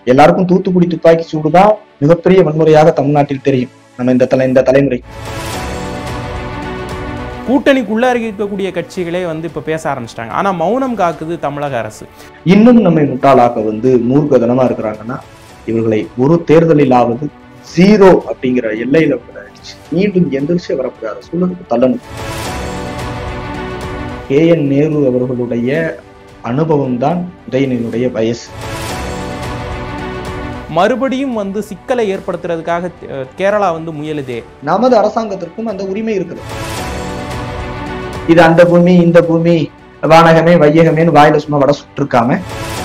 எல்லாருக்கும் தூத்துக்குடி துப்பாக்கி சூடுதான் மிகப்பெரிய வன்முறையாக தமிழ்நாட்டில் தெரியும் நம்ம இந்த தலை இந்த தலைமுறை கூட்டணிக்குள்ள இருக்கக்கூடிய கட்சிகளே வந்து இப்ப பேச ஆரம்பிச்சிட்டாங்க ஆனா மௌனம் காக்குது தமிழக அரசு இன்னும் நம்மை முட்டாளாக்க வந்து மூர்க்கதனமா இருக்கிறாங்கன்னா இவர்களை ஒரு தேர்தலிலாவது ஜீரோ அப்படிங்கிற எல்லையில அடிச்சு மீண்டும் எந்திரிச்சு வரக்கூடாத சூழலுக்கு தள்ளணும் கே என் நேரு அவர்களுடைய அனுபவம் தான் உதயநிதியுடைய வயசு மறுபடியும் வந்து சிக்கலை ஏற்படுத்துறதுக்காக அஹ், கேரளா வந்து முயலுதே நமது அரசாங்கத்திற்கும் அந்த உரிமை இருக்குது இது அந்த பூமி இந்த பூமி வானகமே வையகமேன்னு வாயில சும்மா வட சுட்டிருக்காம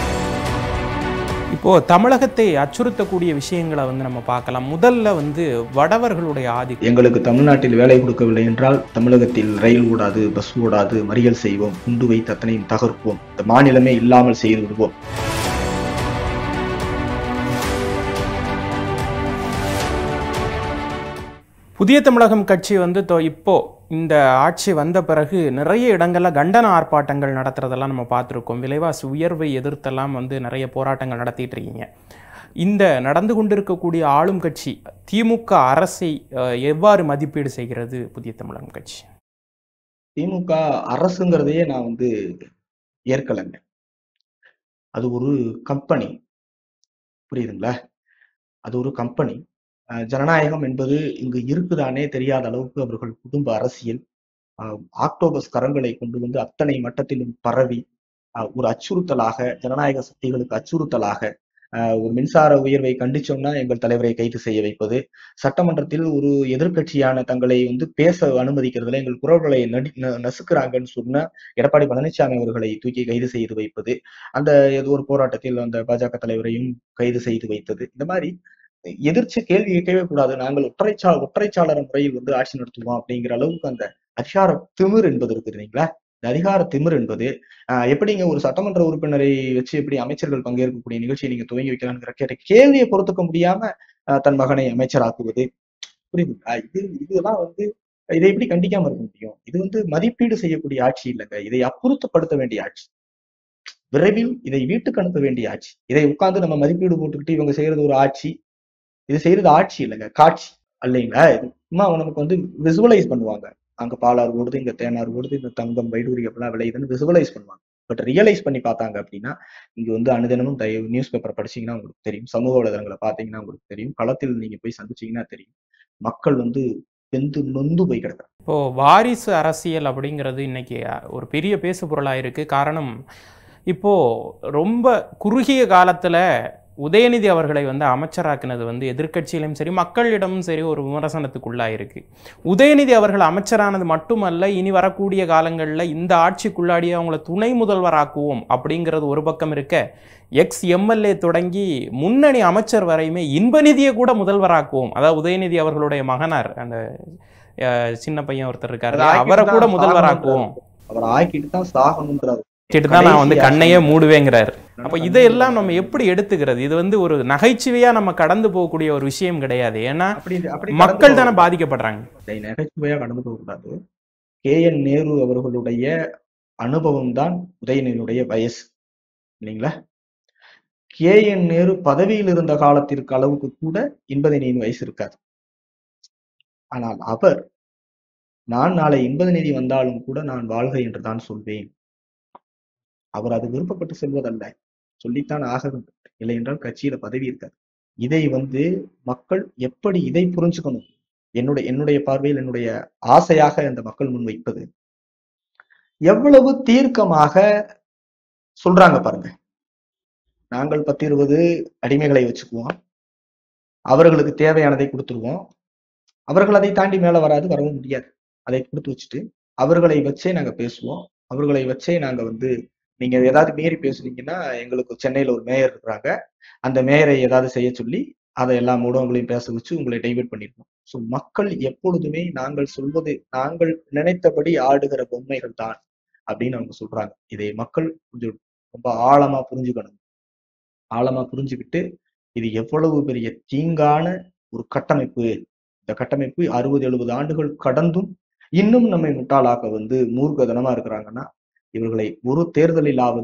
இப்போ தமிழகத்தை அச்சுறுத்தக்கூடிய விஷயங்களை வந்து நம்ம பார்க்கலாம் முதல்ல வந்து வடவர்களுடைய ஆதிக்கம் எங்களுக்கு தமிழ்நாட்டில் வேலை கொடுக்கவில்லை என்றால் தமிழகத்தில் ரயில் ஓடாது பஸ் ஓடாது மறியல் செய்வோம் குண்டு வைத்து அத்தனையும் தகர்ப்போம் இந்த மாநிலமே இல்லாமல் செய்து விடுவோம் புதிய தமிழகம் கட்சி வந்து தோ- இப்போ இந்த ஆட்சி வந்த பிறகு நிறைய இடங்கள்ல கண்டன ஆர்ப்பாட்டங்கள் நடத்துறதெல்லாம் நம்ம பார்த்துருக்கோம் விலைவாசி உயர்வை எதிர்த்தெல்லாம் வந்து நிறைய போராட்டங்கள் நடத்திட்டு இருக்கீங்க இந்த நடந்து கொண்டிருக்கக்கூடிய ஆளும் கட்சி திமுக அரசை அஹ், எவ்வாறு மதிப்பீடு செய்கிறது புதிய தமிழகம் கட்சி திமுக அரசுங்கிறதையே நான் வந்து ஏற்கலைங்க அது ஒரு கம்பெனி புரியுதுங்களா அது ஒரு கம்பெனி அஹ் ஜனநாயகம் என்பது இங்கு இருக்குதானே தெரியாத அளவுக்கு அவர்கள் குடும்ப அரசியல் அஹ் ஆக்டோபஸ் கரங்களை கொண்டு வந்து அத்தனை மட்டத்திலும் பரவி அஹ் ஒரு அச்சுறுத்தலாக ஜனநாயக சக்திகளுக்கு அச்சுறுத்தலாக அஹ் ஒரு மின்சார உயர்வை கண்டிச்சோம்னா எங்கள் தலைவரை கைது செய்ய வைப்பது சட்டமன்றத்தில் ஒரு எதிர்க்கட்சியான தங்களை வந்து பேச அனுமதிக்கிறதுல எங்கள் குரல்களை நடி ந- நசுக்குறாங்கன்னு சொன்ன எடப்பாடி பழனிசாமி அவர்களை தூக்கி கைது செய்து வைப்பது அந்த ஏதோ ஒரு போராட்டத்தில் அந்த பாஜக தலைவரையும் கைது செய்து வைத்தது இந்த மாதிரி எதிர்த்து கேள்வி கேட்கவே கூடாது நாங்கள் ஒற்றைச்சா ஒற்றைச்சாளர முறையில் வந்து ஆட்சி நடத்துவோம் அப்படிங்கிற அளவுக்கு அந்த அதிகார திமிர் என்பது இருக்குது இல்லைங்களா இந்த அதிகார திமிர் என்பது ஆஹ் எப்படிங்க ஒரு சட்டமன்ற உறுப்பினரை வச்சு எப்படி அமைச்சர்கள் பங்கேற்கக்கூடிய நிகழ்ச்சியை நீங்க துவங்கி வைக்கலாம்ங்கிற கேட்ட கேள்வியை பொறுத்துக்க முடியாம ஆஹ் தன் மகனை அமைச்சராக்குவது புரியுதுங்களா இது இதெல்லாம் வந்து இதை எப்படி கண்டிக்காம இருக்க முடியும் இது வந்து மதிப்பீடு செய்யக்கூடிய ஆட்சி இல்லைங்க இதை அப்புறப்படுத்த வேண்டிய ஆட்சி விரைவில் இதை வீட்டுக்கு அனுப்ப வேண்டிய ஆட்சி இதை உட்கார்ந்து நம்ம மதிப்பீடு போட்டுக்கிட்டு இவங்க செய்யறது ஒரு ஆட்சி இது செய்யறது ஆட்சி இல்லைங்க காட்சி இல்லைங்களா இது சும்மா நமக்கு வந்து விசுவலைஸ் பண்ணுவாங்க அங்க பாலாறு ஓடுது இங்க தேனார் ஓடுது இந்த தங்கம் வைடூரி அப்படிலாம் விளையுதுன்னு விசுவலைஸ் பண்ணுவாங்க பட் ரியலைஸ் பண்ணி பார்த்தாங்க அப்படின்னா இங்க வந்து அனுதினமும் தயவு நியூஸ் பேப்பர் படிச்சீங்கன்னா உங்களுக்கு தெரியும் சமூக வலைதளங்களை பார்த்தீங்கன்னா உங்களுக்கு தெரியும் களத்தில் நீங்க போய் சந்திச்சீங்கன்னா தெரியும் மக்கள் வந்து வெந்து நொந்து போய் கிடக்குறாங்க இப்போ வாரிசு அரசியல் அப்படிங்கிறது இன்னைக்கு அஹ், ஒரு பெரிய பேசு பொருளாக இருக்கு காரணம் இப்போ ரொம்ப குறுகிய காலத்துல உதயநிதி அவர்களை வந்து அமைச்சராக்குனது வந்து எதிர்க்கட்சியிலும் சரி மக்களிடமும் சரி ஒரு விமர்சனத்துக்குள்ளா இருக்கு உதயநிதி அவர்கள் அமைச்சரானது மட்டுமல்ல இனி வரக்கூடிய காலங்களில் இந்த ஆட்சிக்குள்ளாடியே அவங்கள துணை முதல்வராக்குவோம் அப்படிங்கிறது ஒரு பக்கம் இருக்க எக்ஸ் எம்எல்ஏ தொடங்கி முன்னணி அமைச்சர் வரையுமே இன்பநிதியை கூட முதல்வராக்குவோம் அதாவது உதயநிதி அவர்களுடைய மகனார் அந்த அஹ், சின்ன பையன் ஒருத்தர் இருக்காரு அதை அவரை கூட ஆக்கிட்டு தான் முதல்வராக்குவோம் அவர் ஆக்கிட்டு தான் சாகணுன்றாரு கேட்டு தான் நான் வந்து கடைசி கண்ணையே மூடுவேங்கிறார் அப்ப இதையெல்லாம் நம்ம எப்படி எடுத்துக்கிறது இது வந்து ஒரு நகைச்சுவையா நம்ம கடந்து போகக்கூடிய ஒரு விஷயம் கிடையாது ஏன்னா அப்படி அப்படி மக்கள் கடந்து தானே போக- பாதிக்கப்படுறாங்க இதை நகைச்சுவையா கடந்து போகக்கூடாது கே என் நேரு அவர்களுடைய அனுபவம் தான் உதயநிதியுடைய வயசு இல்லைங்களா கே என் நேரு பதவியில் இருந்த காலத்திற்கு அளவுக்கு கூட இன்பதினியின் வயசு இருக்காது ஆனால் அவர் நான் நாளை இன்பதிநிதி வந்தாலும் கூட நான் வாழ்க என்று தான் சொல்வேன் அவர் அது விருப்பப்பட்டு செல்வதல்ல சொல்லித்தான் ஆக வேண்டும் இல்லை என்றால் கட்சியில பதவி இருக்காது இதை வந்து மக்கள் எப்படி இதை புரிஞ்சுக்கணும் என்னுடைய என்னுடைய பார்வையில் என்னுடைய ஆசையாக அந்த மக்கள் முன் வைப்பது எவ்வளவு தீர்க்கமாக சொல்றாங்க பாருங்க நாங்கள் பத்து இருபது அடிமைகளை வச்சுக்குவோம் அவர்களுக்கு தேவையானதை கொடுத்துருவோம் அவர்கள் அதை தாண்டி மேல வராது வரவும் முடியாது அதை கொடுத்து வச்சுட்டு அவர்களை வச்சே நாங்க பேசுவோம் அவர்களை வச்சே நாங்க வந்து நீங்க ஏதாவது மீறி பேசுனீங்கன்னா எங்களுக்கு சென்னையில ஒரு மேயர் இருக்கிறாங்க அந்த மேயரை ஏதாவது செய்ய சொல்லி அதை எல்லா ஊடகங்களையும் பேச வச்சு உங்களை டைவர்ட் பண்ணிருக்கோம் ஸோ மக்கள் எப்பொழுதுமே நாங்கள் சொல்வது நாங்கள் நினைத்தபடி ஆடுகிற பொம்மைகள் தான் அப்படின்னு அவங்க சொல்றாங்க இதை மக்கள் கொஞ்சம் ரொம்ப ஆழமா புரிஞ்சுக்கணும் ஆழமா புரிஞ்சுக்கிட்டு இது எவ்வளவு பெரிய தீங்கான ஒரு கட்டமைப்பு இந்த கட்டமைப்பு அறுபது எழுபது ஆண்டுகள் கடந்தும் இன்னும் நம்மை முட்டாளாக்க வந்து மூர்க்கதனமா இருக்கிறாங்கன்னா இவர்களை ஒரு தேர்தலிலாவது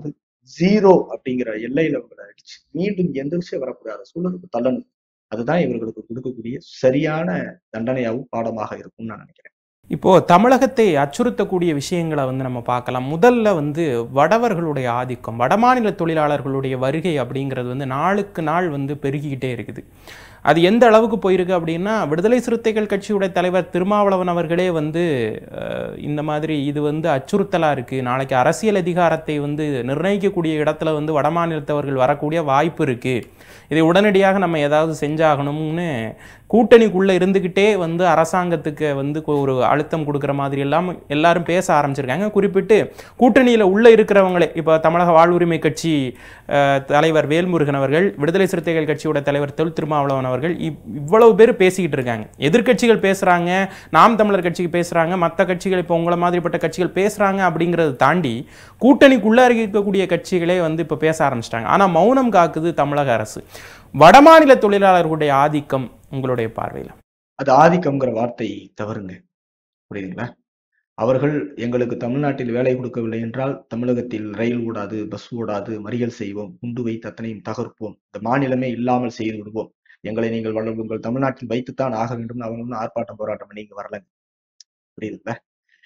ஜீரோ அப்படிங்கிற எல்லையில அவங்களை அடிச்சு மீண்டும் எந்திரிச்சு வரக்கூடாத சூழலுக்கு தள்ளணும் அதுதான் இவர்களுக்கு கொடுக்கக்கூடிய சரியான தண்டனையாகவும் பாடமாக இருக்கும்னு நான் நினைக்கிறேன் இப்போ தமிழகத்தை அச்சுறுத்தக்கூடிய விஷயங்களை வந்து நம்ம பார்க்கலாம் முதல்ல வந்து வடவர்களுடைய ஆதிக்கம் வடமாநில தொழிலாளர்களுடைய வருகை அப்படிங்கிறது வந்து நாளுக்கு நாள் வந்து பெருகிக்கிட்டே இருக்குது அது எந்த அளவுக்கு போயிருக்கு அப்படின்னா விடுதலை சிறுத்தைகள் கட்சியுடைய தலைவர் திருமாவளவன் அவர்களே வந்து அஹ், இந்த மாதிரி இது வந்து அச்சுறுத்தலாக இருக்குது நாளைக்கு அரசியல் அதிகாரத்தை வந்து நிர்ணயிக்கக்கூடிய இடத்துல வந்து வடமாநிலத்தவர்கள் வரக்கூடிய வாய்ப்பு இருக்குது இதை உடனடியாக நம்ம ஏதாவது செஞ்சாகணும்னு கூட்டணிக்குள்ளே இருந்துக்கிட்டே வந்து அரசாங்கத்துக்கு வந்து கொ- ஒரு அழுத்தம் கொடுக்குற மாதிரி எல்லாம் எல்லாரும் பேச ஆரம்பிச்சிருக்காங்க குறிப்பிட்டு கூட்டணியில் உள்ளே இருக்கிறவங்களே இப்போ தமிழக வாழ்வுரிமை கட்சி அஹ், தலைவர் வேல்முருகன் அவர்கள் விடுதலை சிறுத்தைகள் கட்சியோட தலைவர் தொல் திருமாவளவன் அவர்கள் இவ்- இவ்வளவு பேர் பேசிக்கிட்டு இருக்காங்க எதிர்க்கட்சிகள் பேசுகிறாங்க நாம் தமிழர் கட்சிக்கு பேசுகிறாங்க மற்ற கட்சிகள் இப்போ உங்களை மாதிரிப்பட்ட கட்சிகள் பேசுகிறாங்க அப்படிங்கிறத தாண்டி கூட்டணிக்குள்ளே இருக்கக்கூடிய கட்சிகளே வந்து இப்போ பேச ஆரம்பிச்சிட்டாங்க ஆனால் மௌனம் காக்குது தமிழக அரசு வடமாநில தொழிலாளர்களுடைய ஆதிக்கம் உங்களுடைய பார்வையில் அது ஆதிக்கம்ங்கிற வார்த்தை தவறுங்க புரியுதுங்களா அவர்கள் எங்களுக்கு தமிழ்நாட்டில் வேலை கொடுக்கவில்லை என்றால் தமிழகத்தில் ரயில் ஓடாது பஸ் ஓடாது மறியல் செய்வோம் குண்டு வைத்து அத்தனையும் தகர்ப்போம் இந்த மாநிலமே இல்லாமல் செய்து விடுவோம் எங்களை நீங்கள் வள உங்கள் தமிழ்நாட்டில் வைத்துத்தான் ஆக வேண்டும் அவங்க ஒன்றும் ஆர்ப்பாட்டம் போராட்டம் பண்ணி இங்க வரலங்க புரியுதுங்களா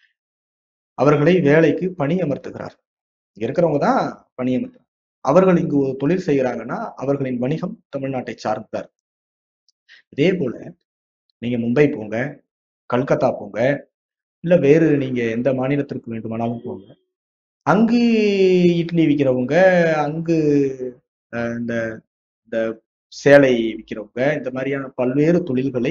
அவர்களை வேலைக்கு பணி அமர்த்துகிறார் இங்க இருக்கிறவங்க தான் பணி அமர்த்துறாங்க அவர்கள் இங்கு ஒரு தொழில் செய்கிறாங்கன்னா அவர்களின் வணிகம் தமிழ்நாட்டை சார்ந்தார் இதே போல நீங்க மும்பை போங்க கல்கத்தா போங்க இல்ல வேறு நீங்க எந்த மாநிலத்திற்கு வேண்டுமானாலும் போங்க அங்கு இட்லி விற்கிறவங்க அங்கு அஹ், இந்த இந்த சேலை விற்கிறவங்க இந்த மாதிரியான பல்வேறு தொழில்களை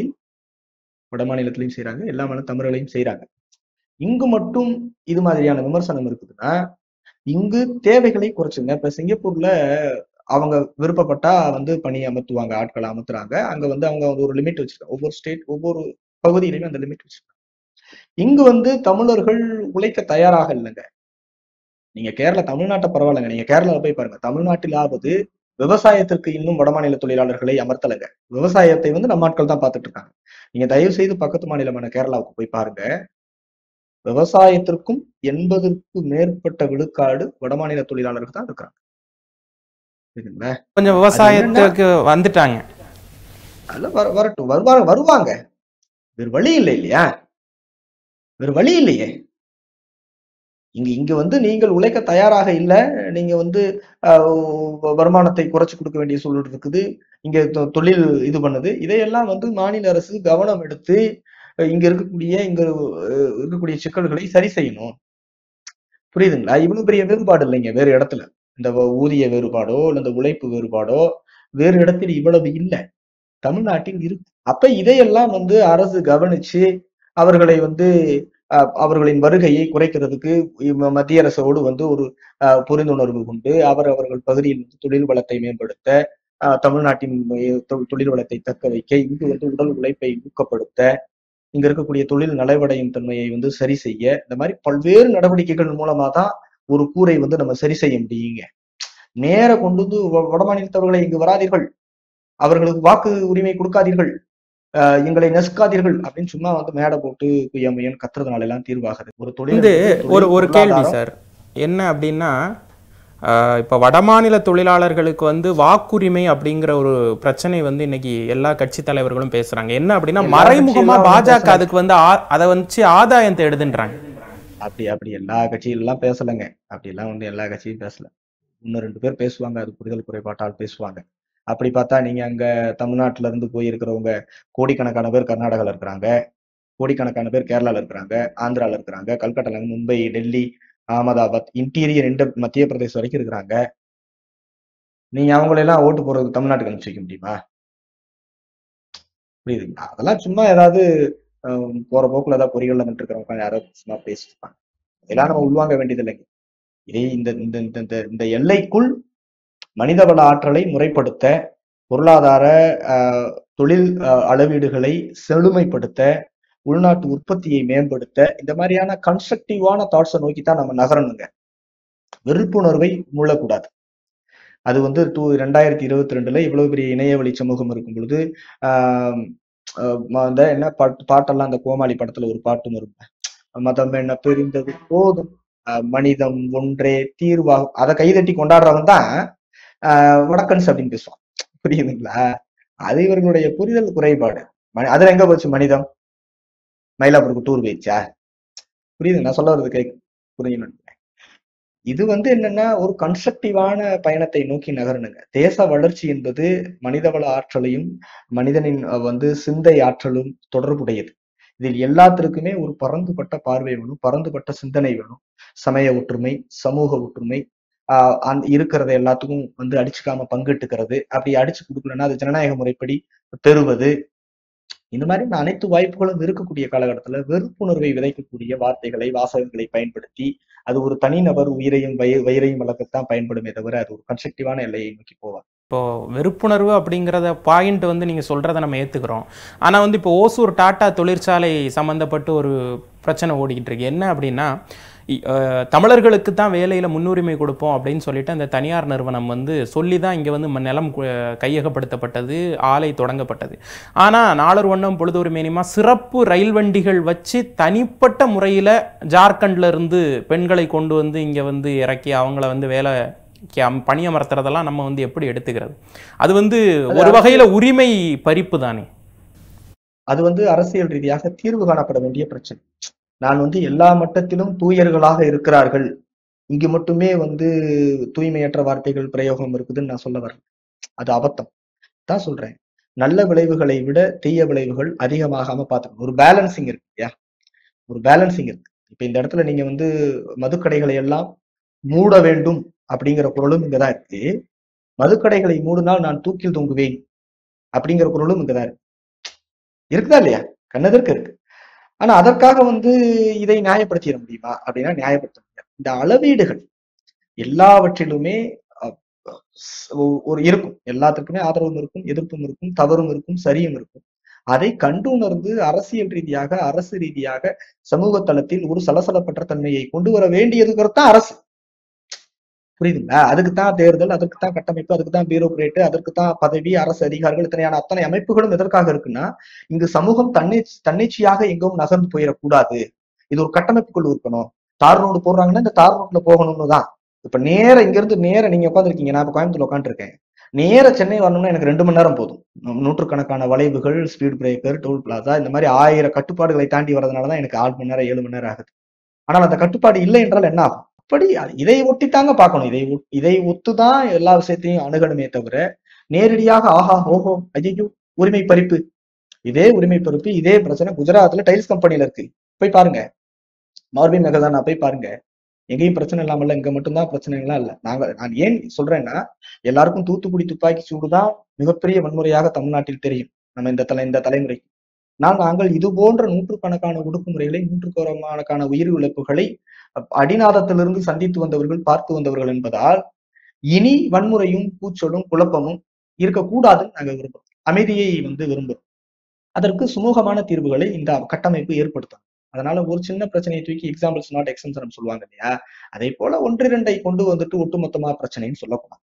வட மாநிலத்திலையும் செய்றாங்க எல்லா மாநில தமிழர்களையும் செய்றாங்க இங்கு மட்டும் இது மாதிரியான விமர்சனம் இருக்குதுன்னா இங்கு தேவைகளை குறைச்சுங்க இப்ப சிங்கப்பூர்ல அவங்க விருப்பப்பட்டா வந்து பணி அமர்த்துவாங்க ஆட்களை அமர்த்துறாங்க அங்க வந்து அவங்க வந்து ஒரு லிமிட் வச்சிருக்காங்க ஒவ்வொரு ஸ்டேட் ஒவ்வொரு பகுதியிலுமே அந்த லிமிட் வச்சிருக்காங்க இங்கு வந்து தமிழர்கள் உழைக்க தயாராக இல்லைங்க நீங்க கேரளா தமிழ்நாட்டை பரவாயில்லைங்க நீங்க கேரளால போய் பாருங்க தமிழ்நாட்டிலாவது விவசாயத்திற்கு இன்னும் வடமாநில தொழிலாளர்களை அமர்த்தலைங்க விவசாயத்தை வந்து நம்ம ஆட்கள் தான் பார்த்துட்டு இருக்காங்க நீங்க தயவு செய்து பக்கத்து மாநிலமான கேரளாவுக்கு போய் பாருங்க விவசாயத்திற்கும் எண்பதற்கு மேற்பட்ட விழுக்காடு வடமாநில தொழிலாளர்கள் தான் இருக்கிறாங்க புரியுதுங்களா? கொஞ்சம் விவசாயத்துக்கு வந்துட்டாங்க அதெல்லாம் வர வரட்டும் வருவாங்க வருவாங்க வேறு வழி இல்லை இல்லையா வேறு வழி இல்லையே இங்க இங்க வந்து நீங்கள் உழைக்க தயாராக இல்லை நீங்க வந்து ஆஹ், வருமானத்தை குறைச்சு கொடுக்க வேண்டிய சூழல் இருக்குது இங்க தொ- தொழில் இது பண்ணுது இதையெல்லாம் வந்து மாநில அரசு கவனம் எடுத்து அஹ், இங்க இருக்கக்கூடிய இங்க அஹ், இருக்கக்கூடிய சிக்கல்களை சரி செய்யணும் புரியுதுங்களா இவ்வளவு பெரிய வேறுபாடு இல்லைங்க வேறு இடத்துல இந்த வ- ஊதிய வேறுபாடோ இல்ல இந்த உழைப்பு வேறுபாடோ வேறு இடத்தில் இவ்வளவு இல்லை தமிழ்நாட்டில் இருக்கு அப்ப இதையெல்லாம் வந்து அரசு கவனிச்சு அவர்களை வந்து அஹ், அவர்களின் வருகையை குறைக்கிறதுக்கு இம்ம- மத்திய அரசோடு வந்து ஒரு அஹ், புரிந்துணர்வு கொண்டு அவர் அவர்கள் பகுதியில் வந்து தொழில் வளத்தை மேம்படுத்த அஹ், தமிழ்நாட்டின் அஹ், தொ- தொழில் வளத்தை தக்க வைக்க இங்கு வந்து உடல் உழைப்பை ஊக்கப்படுத்த இங்க இருக்கக்கூடிய தொழில் நலவடையும் தன்மையை வந்து சரி செய்ய இந்த மாதிரி பல்வேறு நடவடிக்கைகள் மூலமா தான் ஒரு கூரை வந்து நம்ம சரி செய்ய முடியுங்க நேர கொண்டு வந்து வ- வடமாநிலத்தவர்களை இங்கு வராதீர்கள் அவர்களுக்கு வாக்கு உரிமை கொடுக்காதீர்கள் அஹ் எங்களை நெசுக்காதீர்கள் அப்படின்னு சும்மா வந்து மேடை போட்டு குய்யமையன் கத்துறதுனால எல்லாம் தீர்வாகுது ஒரு தொழில் வந்து தொழில் ஒரு ஒரு கேள்வி பொருளாதாரம் சார் என்ன அப்படின்னா ஆஹ், இப்போ வடமாநில தொழிலாளர்களுக்கு வந்து வாக்குரிமை அப்படிங்கிற ஒரு பிரச்சனை வந்து இன்னைக்கு எல்லா கட்சி தலைவர்களும் பேசுறாங்க என்ன அப்படின்னா எல்லா மறைமுகமா கட்சியெல்லாம் வந்து பாஜக பேசுறாங்க. அதுக்கு வந்து ஆ- அதை வச்சு ஆதாயம் தேடுதுன்றாங்க அப்படி அப்படி எல்லா கட்சியிலாம் பேசலைங்க அப்படி எல்லாம் வந்து எல்லா கட்சியும் பேசல இன்னும் ரெண்டு பேர் பேசுவாங்க அது புரிதல் குறைபாட்டால் பேசுவாங்க அப்படி பார்த்தா நீங்க அங்க தமிழ்நாட்டுல இருந்து போயிருக்கிறவங்க கோடிக்கணக்கான பேர் கர்நாடகால இருக்கிறாங்க கோடிக்கணக்கான பேர் கேரளால இருக்கிறாங்க ஆந்திரால இருக்கிறாங்க கல்கட்டால மும்பை டெல்லி அகமதாபாத் இன்டீரியர் இந்த மத்திய பிரதேசம் வரைக்கும் இருக்கிறாங்க நீங்க அவங்களெல்லாம் ஓட்டு போறது தமிழ்நாட்டுக்கு அனுப்பிச்சு வைக்க முடியுமா புரியுதுங்களா அதெல்லாம் சும்மா ஏதாவது அஹ், போற போக்குல ஏதாவது பொறிகள் வந்துட்டு இருக்கிறவங்க யாராவது சும்மா பேசிட்டு இருப்பாங்க இதெல்லாம் நம்ம உள்வாங்க வேண்டியது இல்லைங்க இதே இந்த இந்த இந்த இந்த இந்த எல்லைக்குள் மனிதவள ஆற்றலை முறைப்படுத்த பொருளாதார ஆஹ், தொழில் ஆஹ், அளவீடுகளை செழுமைப்படுத்த உள்நாட்டு உற்பத்தியை மேம்படுத்த இந்த மாதிரியான கன்ஸ்ட்ரக்டிவான தாட்ஸை நோக்கி தான் நம்ம நகரணுங்க வெறுப்புணர்வை மூழக்கூடாது அது வந்து டூ ரெண்டாயிரத்தி இருபத்தி ரெண்டுல இவ்வளவு பெரிய இணைய வழி சமூகம் இருக்கும் பொழுது ஆஹ் ஆஹ் அந்த என்ன பாட்டு பாட்டெல்லாம் அந்த கோமாளி படத்துல ஒரு பாட்டும் இருக்கும் மதம் என்ன பிரிந்தது போதும் அஹ், மனிதம் ஒன்றே தீர்வா அதை கைதட்டி கொண்டாடுறவன் தான் ஆஹ், வடக்கன்ஸ் அப்படின்னு பேசுவான் புரியுதுங்களா அது இவர்களுடைய புரிதல் குறைபாடு ம- அதுல எங்க போச்சு மனிதம் மயிலாப்பூருக்கு டூர் போயிடுச்சா புரியுது நான் சொல்ல வர்றது கை புரியணும் இது வந்து என்னன்னா ஒரு கன்ஸ்ட்ரக்டிவான பயணத்தை நோக்கி நகரணுங்க தேச வளர்ச்சி என்பது மனிதவள ஆற்றலையும் மனிதனின் அஹ், வந்து சிந்தை ஆற்றலும் தொடர்புடையது இதில் எல்லாத்திற்குமே ஒரு பரந்துபட்ட பார்வை வேணும் பரந்துபட்ட சிந்தனை வேணும் சமய ஒற்றுமை சமூக ஒற்றுமை ஆஹ் அந்த இருக்கிறத எல்லாத்துக்கும் வந்து அடிச்சுக்காம பங்கிட்டுக்கிறது அப்படி அடிச்சு கொடுக்கலன்னா அது ஜனநாயக முறைப்படி பெறுவது இந்த மாதிரி அனைத்து வாய்ப்புகளும் இருக்கக்கூடிய காலகட்டத்துல வெறுப்புணர்வை விதைக்கக்கூடிய வார்த்தைகளை வாசகங்களை பயன்படுத்தி அது ஒரு தனிநபர் உயிரையும் வய வயிறையும் வளர்க்கத்தான் பயன்படுமே தவிர அது ஒரு கன்ஸ்ட்ரக்டிவான எல்லையை நோக்கி போவார் இப்போ வெறுப்புணர்வு அப்படிங்கிறத பாயிண்ட் வந்து நீங்கள் சொல்கிறத நம்ம ஏற்றுக்கிறோம் ஆனால் வந்து இப்போ ஓசூர் டாட்டா தொழிற்சாலை சம்மந்தப்பட்டு ஒரு பிரச்சனை ஓடிக்கிட்டு இருக்கு என்ன அப்படின்னா இ- அஹ், தமிழர்களுக்கு தான் வேலையில் முன்னுரிமை கொடுப்போம் அப்படின்னு சொல்லிட்டு அந்த தனியார் நிறுவனம் வந்து சொல்லி தான் இங்கே வந்து ம- நிலம் கு- கையகப்படுத்தப்பட்டது ஆலை தொடங்கப்பட்டது ஆனால் நாளர் வண்ணம் பொழுதொரு மேனிமா சிறப்பு ரயில் வண்டிகள் வச்சு தனிப்பட்ட முறையில் ஜார்க்கண்ட்ல இருந்து பெண்களை கொண்டு வந்து இங்கே வந்து இறக்கி அவங்கள வந்து வேலை கே- அம்- பணியமர்த்துறதெல்லாம் நம்ம வந்து எப்படி எடுத்துக்கிறது அது வந்து ஒரு வகையில உரிமை பறிப்பு தானே அது வந்து அரசியல் ரீதியாக தீர்வு காணப்பட வேண்டிய பிரச்சனை நான் வந்து எல்லா மட்டத்திலும் தூயர்களாக இருக்கிறார்கள் இங்கு மட்டுமே வந்து தூய்மையற்ற வார்த்தைகள் பிரயோகம் இருக்குதுன்னு நான் சொல்ல வரல அது அபத்தம் தான் சொல்றேன் நல்ல விளைவுகளை விட தீய விளைவுகள் அதிகமாகாம பார்த்துக்கணும் ஒரு பேலன்சிங் இருக்கு இல்லையா ஒரு பேலன்சிங் இருக்கு இப்ப இந்த இடத்துல நீங்க வந்து மதுக்கடைகளை எல்லாம் மூட வேண்டும் அப்படிங்கிற குரலும் இங்கதான் இருக்கு மதுக்கடைகளை மூடினால் நான் தூக்கில் தொங்குவேன் அப்படிங்கிற குரலும் இங்கதான் இருக்கு இருக்குதா இல்லையா கண்ணதற்கு இருக்கு ஆனா அதற்காக வந்து இதை நியாயப்படுத்திட முடியுமா அப்படின்னா நியாயப்படுத்த முடியாது இந்த அளவீடுகள் எல்லாவற்றிலுமே அஹ், ஸ்- ஒ- ஒரு இருக்கும் எல்லாத்துக்குமே ஆதரவும் இருக்கும் எதிர்ப்பும் இருக்கும் தவறும் இருக்கும் சரியும் இருக்கும் அதை கண்டுணர்ந்து அரசியல் ரீதியாக அரசு ரீதியாக சமூக தளத்தில் ஒரு சலசலப்பற்ற தன்மையை கொண்டு வர வேண்டியதுங்கிறது தான் அரசு புரியுதுங்களா அதுக்கு தான் தேர்தல் அதுக்கு தான் கட்டமைப்பு அதுக்கு தான் பியூரோக்ரேட் அதற்கு தான் பதவி அரசு அதிகாரிகள் இத்தனையான அத்தனை அமைப்புகளும் எதற்காக இருக்குன்னா இங்கு சமூகம் தன்னை தன்னிச்சையாக எங்கும் நகர்ந்து போயிடக்கூடாது இது ஒரு கட்டமைப்புக்குள் இருக்கணும் தார் ரோடு போடுறாங்கன்னா இந்த தார் ரோட்ல போகணும்னு தான் இப்ப நேர இங்க இருந்து நேர நீங்க உட்காந்துருக்கீங்க நான் இப்ப கோயம்புத்தூர்ல உட்காந்துருக்கேன் நேர சென்னை வரணும்னா எனக்கு ரெண்டு மணி நேரம் போதும் நூ- நூற்றுக்கணக்கான வளைவுகள் ஸ்பீட் பிரேக்கர் டோல் பிளாசா இந்த மாதிரி ஆயிரம் கட்டுப்பாடுகளை தாண்டி வரதுனாலதான் எனக்கு ஆறு மணி நேரம் ஏழு மணி நேரம் ஆகுது ஆனால் அந்த கட்டுப்பாடு இல்லை என்றால் என்ன ஆகும் அப்படி அது- இதை ஒட்டி தாங்க பார்க்கணும் இதை ஒ- இதை ஒத்துதான் எல்லா விஷயத்தையும் அணுகணுமே தவிர நேரடியாக ஆஹா ஓஹோ ஐயோ உரிமை பறிப்பு இதே உரிமை பறிப்பு இதே பிரச்சனை குஜராத்ல டைல்ஸ் கம்பெனில இருக்கு போய் பாருங்க மார்பின் மெகதானா போய் பாருங்க எங்கேயும் பிரச்சனை இல்லாமல்ல இங்க மட்டும்தான் பிரச்சனைகள்லாம் இல்ல நாங்க நான் ஏன் சொல்றேன்னா எல்லாருக்கும் தூத்துக்குடி துப்பாக்கி சூடுதான் மிகப்பெரிய வன்முறையாக தமிழ்நாட்டில் தெரியும் நம்ம இந்த தலை இந்த தலைமுறை நான் நாங்கள் இது போன்ற நூற்றுக்கணக்கான ஒடுக்குமுறைகளை நூற்றுக்கணக்கான உயிர் இழப்புகளை அப்- அடிநாதத்திலிருந்து சந்தித்து வந்தவர்கள் பார்த்து வந்தவர்கள் என்பதால் இனி வன்முறையும் கூச்சலும் குழப்பமும் இருக்கக்கூடாதுன்னு நாங்க விரும்புறோம் அமைதியை வந்து விரும்புறோம் அதற்கு சுமூகமான தீர்வுகளை இந்த கட்டமைப்பு ஏற்படுத்தும் அதனால ஒரு சின்ன பிரச்சனையை தூக்கி எக்ஸாம்பிள்ஸ் நாட் எக்ஸம்சனம் சொல்லுவாங்க இல்லையா அதே போல ஒன்றிரண்டை கொண்டு வந்துட்டு ஒட்டுமொத்தமா பிரச்சனைன்னு சொல்லக்கூடாது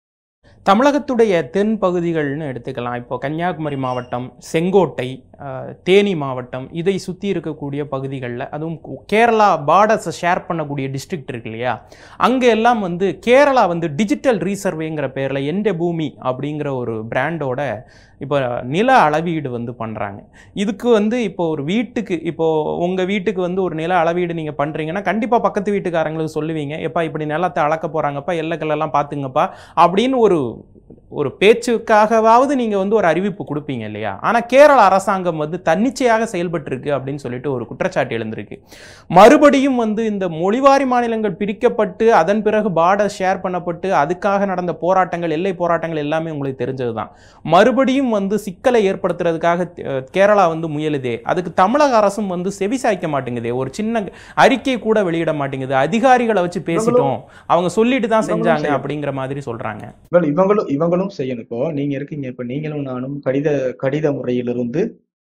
தமிழகத்துடைய தென் பகுதிகள்னு எடுத்துக்கலாம் இப்போ கன்னியாகுமரி மாவட்டம் செங்கோட்டை அஹ், தேனி மாவட்டம் இதை சுற்றி இருக்கக்கூடிய பகுதிகளில் அதுவும் கு- கேரளா பார்டர்ஸை ஷேர் பண்ணக்கூடிய டிஸ்ட்ரிக்ட் இருக்கு இல்லையா அங்கே எல்லாம் வந்து கேரளா வந்து டிஜிட்டல் ரீசர்வேங்கிற பேரில் எந்த பூமி அப்படிங்கிற ஒரு பிராண்டோட இப்போ நில அளவீடு வந்து பண்ணுறாங்க இதுக்கு வந்து இப்போ ஒரு வீட்டுக்கு இப்போ உங்கள் வீட்டுக்கு வந்து ஒரு நில அளவீடு நீங்கள் பண்ணுறீங்கன்னா கண்டிப்பாக பக்கத்து வீட்டுக்காரங்களுக்கு சொல்லுவீங்க எப்பா இப்படி நிலத்தை அளக்க போகிறாங்கப்பா எல்லைக்கெல்லாம் பார்த்துங்கப்பா அப்படின்னு ஒரு ஒரு பேச்சுக்காகவாவது நீங்கள் வந்து ஒரு அறிவிப்பு கொடுப்பீங்க இல்லையா ஆனால் கேரள அரசாங்கம் வந்து தன்னிச்சையாக செயல்பட்டிருக்கு அப்படின்னு சொல்லிட்டு ஒரு குற்றச்சாட்டு எழுந்திருக்கு மறுபடியும் வந்து இந்த மொழிவாரி மாநிலங்கள் பிரிக்கப்பட்டு அதன் பிறகு பார்டர் ஷேர் பண்ணப்பட்டு அதுக்காக நடந்த போராட்டங்கள் எல்லை போராட்டங்கள் எல்லாமே உங்களுக்கு தெரிஞ்சது தான் மறுபடியும் வந்து சிக்கலை ஏற்படுத்துறதுக்காக அஹ், கேரளா வந்து முயலுதே அதுக்கு தமிழக அரசும் வந்து செவிசாய்க்க மாட்டேங்குதே ஒரு சின்ன அறிக்கை கூட வெளியிட மாட்டேங்குது அதிகாரிகளை வச்சு பேசிட்டோம் அவங்க சொல்லிட்டு தான் இவங்களும் செஞ்சாங்க செய்யணும். அப்படிங்கிற மாதிரி சொல்றாங்க இவங்க- இவங்களும் இவங்களும் செய்யணும் இப்போ நீங்க இருக்கீங்க இப்ப நீங்களும் நானும் கடித கடித முறையிலிருந்து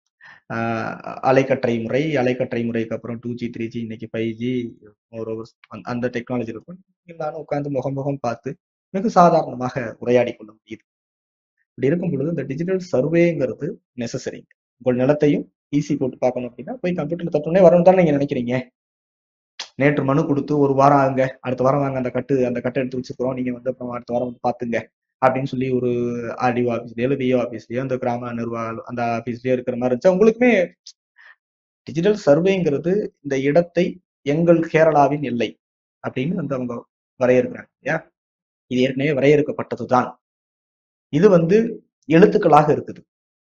ஆஹ் அலைக்கற்றை முறை அலைக்கற்றை முறைக்கு அப்புறம் டூ ஜி த்ரீ ஜி இன்னைக்கு ஃபைவ் ஜி அந்த டெக்னாலஜி இருக்கும் நீங்களும் நானும் உட்கார்ந்து முகம் முகம் பார்த்து மிக சாதாரணமாக உரையாடி கொள்ள முடியுது இப்படி இருக்கும் பொழுது இந்த டிஜிட்டல் சர்வேங்கிறது நெசசரி உங்கள் நிலத்தையும் ஈஸி போட்டு பார்க்கணும் அப்படின்னா போய் கம்ப்யூட்டர்ல தட்டோடனே வரணும் தானே நீங்க நினைக்கிறீங்க நேற்று மனு கொடுத்து ஒரு வாரம் ஆகுங்க அடுத்த வாரம் வாங்க அந்த கட்டு அந்த கட்டை எடுத்து வச்சுக்கிறோம் நீங்க வந்து அப்புறம் அடுத்த வாரம் வந்து பாத்துங்க அப்படின்னு சொல்லி ஒரு ஆர்டிஓ ஆஃபீஸ்லயோ இல்லை விஓ ஆஃபீஸ்லயோ அந்த கிராம நிர்வாகம் அந்த ஆஃபீஸ்லயோ இருக்கிற மாதிரி இருந்துச்சு உங்களுக்குமே டிஜிட்டல் சர்வேங்கிறது இந்த இடத்தை எங்கள் கேரளாவின் எல்லை அப்படின்னு வந்து அவங்க வரையறுக்கிறாங்க இல்லையா இது ஏற்கனவே வரையறுக்கப்பட்டதுதான் இது வந்து எழுத்துக்களாக இருக்குது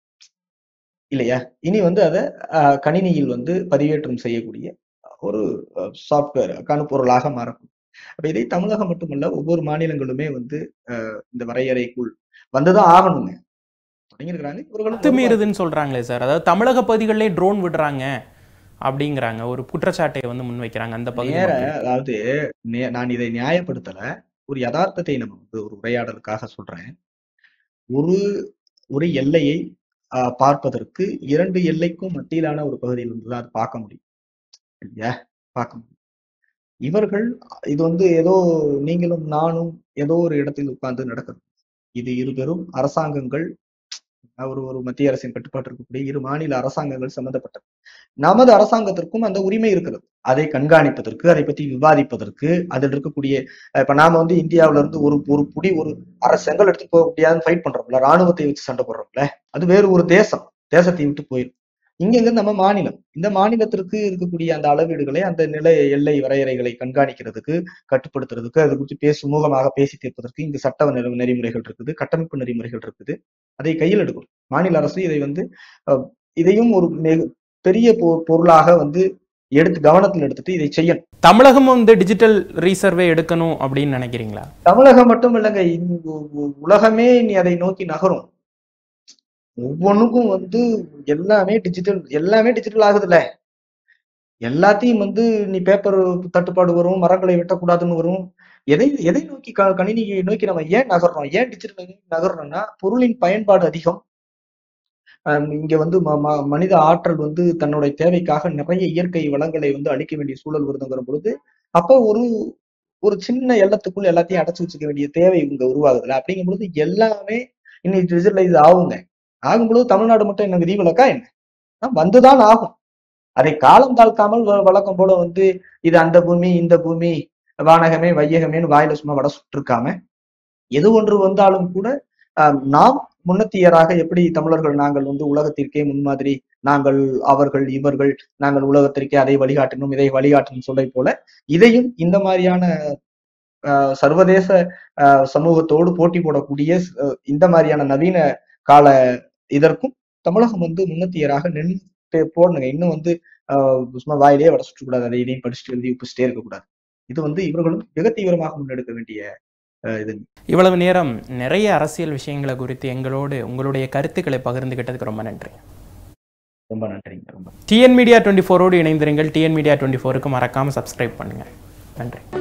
இல்லையா இனி வந்து அதை ஆஹ், கணினியில் வந்து பதிவேற்றம் செய்யக்கூடிய ஒரு சாஃப்ட்வேர் கணுப்பொருளாக மாறக்கூடும் அப்ப இதை தமிழகம் மட்டுமல்ல ஒவ்வொரு மாநிலங்களுமே வந்து ஆஹ், இந்த வரையறைக்குள் வந்துதான் ஆகணுங்க தொடங்கியிருக்கிறாங்க இவர்களும் வருவாங்க. அத்துமீறுதுன்னு சொல்றாங்களே சார் அதாவது தமிழக பகுதிகளிலே ட்ரோன் விடுறாங்க அப்படிங்கிறாங்க ஒரு குற்றச்சாட்டை வந்து முன்வைக்கிறாங்க அந்த பகுதி நேர மக்கள். அதாவது நே- நான் இதை நியாயப்படுத்தல ஒரு யதார்த்தத்தை நம்ம வந்து ஒரு உரையாடலுக்காக சொல்றேன் ஒரு ஒரு எல்லையை ஆஹ், பார்ப்பதற்கு இரண்டு எல்லைக்கும் மத்தியிலான ஒரு பகுதியில் இருந்து தான் அது பார்க்க முடியும் இல்லையா பார்க்க முடியும் இவர்கள் இது வந்து ஏதோ நீங்களும் நானும் ஏதோ ஒரு இடத்தில் உட்கார்ந்து நடக்குது இது இரு பெரும் அரசாங்கங்கள் ஒரு ஒரு மத்திய அரசின் கட்டுப்பாட்டு இருக்கக்கூடிய இரு மாநில அரசாங்கங்கள் சம்பந்தப்பட்டது நமது அரசாங்கத்திற்கும் அந்த உரிமை இருக்கிறது அதை கண்காணிப்பதற்கு அதை பத்தி விவாதிப்பதற்கு அதில் இருக்கக்கூடிய அஹ் இப்ப நாம வந்து இந்தியாவுல இருந்து ஒரு ஒரு புடி ஒரு அரை செங்கல் எடுத்து போக முடியாதுன்னு ஃபைட் பண்றோம்ல ராணுவத்தை வச்சு சண்டை போடுறோம்ல அது வேறு ஒரு தேசம் தேசத்தை விட்டு போயிடும் இங்க இங்க நம்ம மாநிலம் இந்த மாநிலத்திற்கு இருக்கக்கூடிய அந்த அளவீடுகளை அந்த நிலை எல்லை வரையறைகளை கண்காணிக்கிறதுக்கு கட்டுப்படுத்துறதுக்கு அது குறித்து பேச சுமூகமாக பேசி தீர்ப்பதற்கு இங்கு சட்ட நெறி- நெறிமுறைகள் இருக்குது கட்டமைப்பு நெறிமுறைகள் இருக்குது அதை கையில் எடுக்கும் மாநில அரசு இதை வந்து அஹ், இதையும் ஒரு மிக பெரிய பொ- பொருளாக வந்து எடுத்து கவனத்தில் எடுத்துட்டு இதை செய்யணும் தமிழகம் வந்து டிஜிட்டல் ரீசர்வே எடுக்கணும் அப்படின்னு நினைக்கிறீங்களா தமிழகம் மட்டும் இல்லைங்க இந்த உ- உ- உலகமே நீ அதை நோக்கி நகரும் ஒவ்வொன்றுக்கும் வந்து எல்லாமே டிஜிட்டல் எல்லாமே டிஜிட்டல் ஆகுதுல்ல எல்லாத்தையும் வந்து நீ பேப்பர் தட்டுப்பாடு வரும் மரங்களை வெட்டக்கூடாதுன்னு வரும் எதை எதை நோக்கி க- கணினியை நோக்கி நம்ம ஏன் நகர்றோம் ஏன் டிஜிட்டல் நகர்றோம்னா பொருளின் பயன்பாடு அதிகம் ஆஹ் இங்க வந்து ம- ம- மனித ஆற்றல் வந்து தன்னுடைய தேவைக்காக நிறைய இயற்கை வளங்களை வந்து அழிக்க வேண்டிய சூழல் வருதுங்கிற பொழுது அப்போ ஒரு ஒரு சின்ன எல்லத்துக்குள்ள எல்லாத்தையும் அடைச்சு வச்சுக்க வேண்டிய தேவை இங்க உருவாகுதுல அப்படிங்கும் பொழுது எல்லாமே இன்னைக்கு டிஜிட்டலைஸ் ஆகுங்க ஆகும் பொழுது தமிழ்நாடு மட்டும் என்ன விதிவிலக்கா என்ன ஆனா வந்துதான் ஆகும் அதை காலம் தாழ்த்தாமல் வ- வழக்கம் போல வந்து இது அந்த பூமி இந்த பூமி வானகமே வையகமேன்னு வாயில சும்மா வட சுட்டிருக்காம எது ஒன்று வந்தாலும் கூட ஆஹ், நாம் முன்னத்தியராக எப்படி தமிழர்கள் நாங்கள் வந்து உலகத்திற்கே முன்மாதிரி நாங்கள் அவர்கள் இவர்கள் நாங்கள் உலகத்திற்கே அதை வழிகாட்டணும் இதை வழிகாட்டணும் சொல்லை போல இதையும் இந்த மாதிரியான ஆஹ், சர்வதேச ஆஹ், சமூகத்தோடு போட்டி போடக்கூடிய அஹ், இந்த மாதிரியான நவீன கால இதற்கும் தமிழகம் வந்து முன்னத்தியராக நின்று போடணுங்க இன்னும் வந்து ஆஹ், சும்மா வாயிலே வட சுற்றக்கூடாது அதை இதையும் படிச்சுட்டு எழுதி உப்பிச்சிட்டே இருக்கக்கூடாது இது வந்து இவர்களும் மிக தீவிரமாக முன்னெடுக்க வேண்டிய ஆஹ், இது இவ்வளவு நேரம் நிறைய அரசியல் விஷயங்களை குறித்து எங்களோடு உங்களுடைய கருத்துக்களை பகிர்ந்துகிட்டதுக்கு ரொம்ப நன்றி ரொம்ப நன்றிங்க ரொம்ப டிஎன் மீடியா டுவெண்ட்டி ஃபோரோடு இணைந்திருங்கள் டிஎன் மீடியா டுவெண்ட்டி ஃபோருக்கு மறக்காமல் சப்ஸ்கிரைப் பண்ணுங்கள் நன்றி